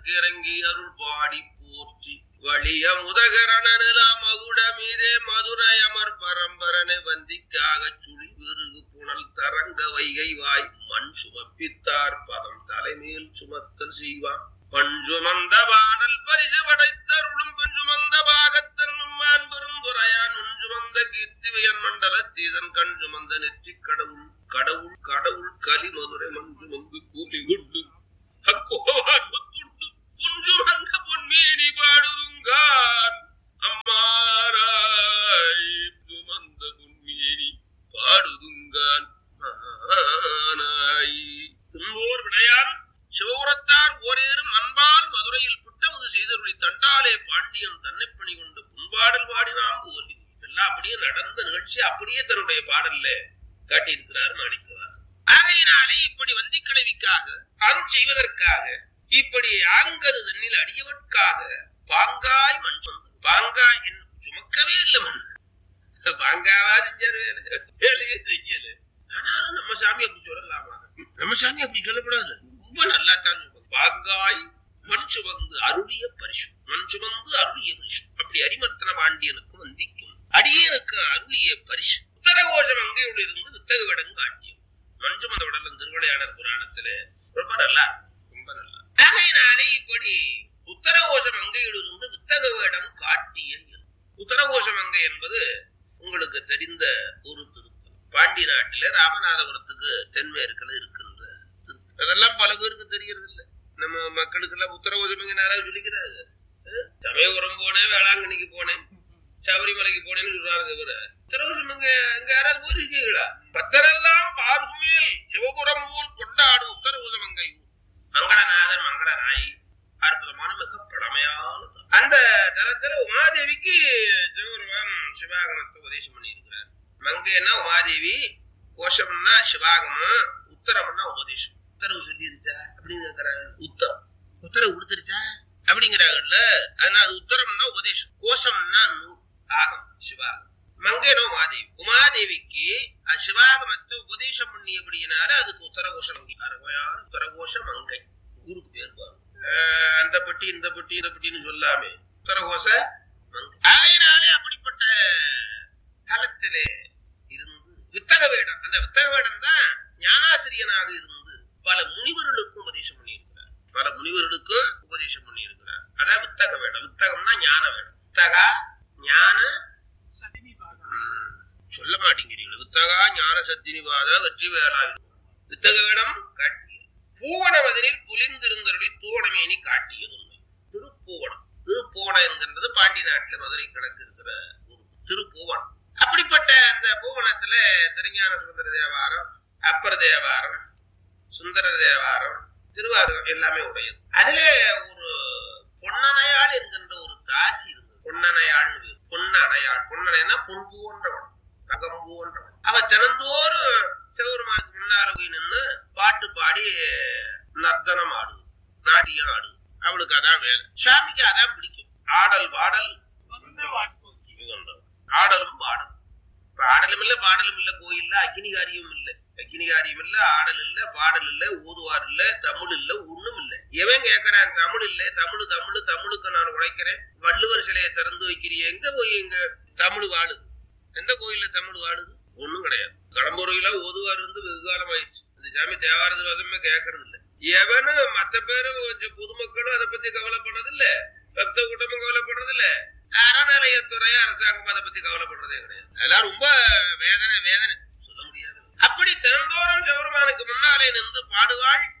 இறங்கி அருள் பாடி போற்றி வலிய முதகரணனில மகுட மீதே மதுரை அமர் பரம்பரனை வந்திக்காக சுழி விருகு புனல் தரங்க வைகை வாய் மண் சுமப்பித்தார் பதம் தலைமேல் சுமத்தல் செய்வான் பஞ்சுமந்த பாடல் பரிசு படைத்தருளும் பஞ்சுமந்த பாகத்தன் நம்மான் பெருந்துரையான் முஞ்சுமந்த கீர்த்திவையன் மண்டல தீதன் கஞ்சுமந்த நெற்றி கடவுள் கடவுள் கடவுள் கலி மதுரை மஞ்சு மங்கு கூலி குண்டு அக்கோவான் முத்துண்டு குஞ்சுமந்த பொன்மேனி பாடுதுங்கான் அம்மாராய் சுமந்த பொன்மேனி பாடுதுங்கான் ஆனாய் திருவோர் விடையான் சிவபுரத்தார் ஓரேறும் அன்பால் மதுரையில் புட்டமுது செய்தருளி தண்டாலே பாண்டியன் தன்னை பணி கொண்டு புண்பாடல் பாடினாம் ஓலி எல்லாம் அப்படியே நடந்த நிகழ்ச்சி அப்படியே தன்னுடைய பாடல்ல காட்டியிருக்கிறார் மாணிக்கவார் ஆகையினாலே இப்படி வந்தி கிழவிக்காக அருள் செய்வதற்காக இப்படி ஆங்கது தன்னில் அடியவற்காக பாங்காய் மண் சுமந்து பாங்காய் என்ன சுமக்கவே இல்லை மண் பாங்காவா செஞ்சாரு வேலை வேலையே செய்யல ஆனா நம்ம சாமி அப்படி சொல்லலாமா நம்ம சாமி அப்படி சொல்லக்கூடாது ரொம்ப நல்லா தான் சொல்லுவாங்க. பாங்காய் மண் சுமந்து அருளிய பரிசு மண் சுமந்து அருளிய பரிசு அப்படி அரிமர்த்தன பாண்டியனுக்கு வந்திக்கும் அடியனுக்கு அருளிய பரிசு உத்தரகோஷம் அங்கேயுள்ள இருந்து வித்தக விடங்கு ஆட்டியம் மண் சுமந்த உடலும் திருவிளையாடல் புராணத்துல ரொம்ப நல்லா இருக்கும். ரொம்ப நல்லா ஆகையினாலே இப்படி உத்தரகோஷம் அங்கையிலிருந்து வித்தக வேடம் காட்டிய இயல். உத்தரகோஷம் அங்கை என்பது உங்களுக்கு தெரிந்த ஒரு திருத்தலம் பாண்டி நாட்டில ராமநாதபுரத்துக்கு தென்மேற்குல இருக்கின்ற திருத்தலம். அதெல்லாம் பல பேருக்கு தெரியறது இல்ல நம்ம மக்களுக்கு எல்லாம் உத்தரகோஷம் எங்க யாராவது சொல்லிக்கிறாங்க அஹ், சமயபுரம் போனேன் வேளாங்கண்ணிக்கு போனேன் சபரிமலைக்கு போனேன்னு சொல்றாரு தவிர உத்தரகோஷம் எங்க அங்க யாராவது போயிருக்கீங்களா பத்தரெல்லாம் பார்க்கும் மேல் சிவபுரம் ஊர் கொண்டாடும் உத்தரகோஷம் அங்கை ஊர் மங்களநாதர் மங்களநாயி அற்புதமான மிக பழமையான தலம். அந்த தலத்துல உமாதேவிக்கு சிவபெருமான் சிவாகமத்தை உபதேசம் பண்ணியிருக்கிறார் மங்கைன்னா உமாதேவி கோஷம்னா சிவாகமம் உத்தரம்னா உபதேசம் உத்தரவு சொல்லிருச்சா அப்படின்னு கேக்குறாங்க உத்தரம் உத்தரவு கொடுத்துருச்சா அப்படிங்கிறாங்கல்ல அதனால அது உத்தரம்னா உபதேசம் கோஷம்னா நூல் ஆகம் சிவாகம் மங்கைனோ உமாதேவி உமாதேவிக்கு அஹ், சிவாகமத்தை உபதேசம் பண்ணியபடியினால அதுக்கு உத்தரகோஷம் அருமையான உத்தரகோஷ மங்கை ஊருக்கு பேர் பாருங்க. அஹ், அந்த பட்டி இந்த பட்டி இந்த பட்டின்னு சொல்லாமே உத்தரகோஷ மங்கை ஆகையினாலே அப்படிப்பட்ட தலத்திலே இருந்து வித்தக வேடம் அந்த வித்தக வேடம் தான் ஞானாசிரியனாக இருந்து பல முனிவர்களுக்கும் உபதேசம் பண்ணியிருக்கிறார் பல முனிவர்களுக்கும் உபதேசம் பண்ணியிருக்கிறார் அதான் வித்தக வேடம் வித்தகம்னா ஞான வேடம் வித்தகா ஞான ம், சொல்ல மாட்டேங்கிறீங்களா வித்தகா ஞான சத்தினிவாத வெற்றி வேலாயுதம் வித்தக வேடம் காட்டிய பூவனமதனில் புலிந்திருந்தருளி தூவனமேனி காட்டியது உண்மை திருப்பூவனம் திருப்பூவனம் என்கின்றது பாண்டி நாட்டுல மதுரை கிழக்கு இருக்கிற ஊர் திருப்பூவனம் அப்படிப்பட்ட அந்த பூவனத்துல திருஞான சுந்தர தேவாரம் அப்பர் தேவாரம் சுந்தர தேவாரம் திருவாரூர் எல்லாமே உடையது அதுல ஒரு பொன்னணையாள் என்கின்ற ஒரு தாசி இருந்தது பொன்னணையாள் பொன்னணையாள் பொன்னணைனா பொன் போன்றவன் தகம் போன்றவன் அவ தினந்தோறும் சிவபெருமானுக்கு முன்னால போய் நின்று பாட்டு பாடி நர்த்தனம் ஆடுது நாட்டியம் ஆடுது அவளுக்கு அதான் வேலை சாமிக்கு அதான் பிடிக்கும் ஆடல் பாடல் மிகுந்தவன். ஆடலும் பாடலும் இப்ப ஆடலும் இல்ல பாடலும் இல்ல கோயில்ல அக்னிகாரியம் இல்ல அக்னிகாரியம் இல்ல ஆடல் இல்ல பாடல் இல்ல ஊதுவார் இல்ல தமிழ் இல்ல ஒண்ணும் இல்ல எவன் கேக்குறான் தமிழ் இல்ல தமிழ் தமிழ் தமிழுக்கு நான் உழைக்கிறேன் வள்ளுவர் சிலையை திறந்து வைக்கிறீ எங்க போய் எங்க தமிழ் வாழுது எந்த கோயில்ல தமிழ் வாழுது ஒண்ணும் கிடையாது கடம்பூரையில ஓதுவார் இருந்து வெகு காலம் ஆயிடுச்சு இந்த சாமி தேவாரது வாசமே கேட்கறது இல்ல எவனும் மத்த பேரும் கொஞ்சம் பொதுமக்களும் அதை பத்தி கவலைப்படுறது இல்ல பக்த கூட்டமும் கவலைப்படுறது இல்ல அறநிலையத்துறை அரசாங்கம் அதை பத்தி கவலைப்படுறதே கிடையாது அதெல்லாம் ரொம்ப வேதனை வேதனை சொல்ல முடியாது அப்படி தினந்தோறும் சிவபெருமானுக்கு முன்னாலே நின்று பாடுவாள்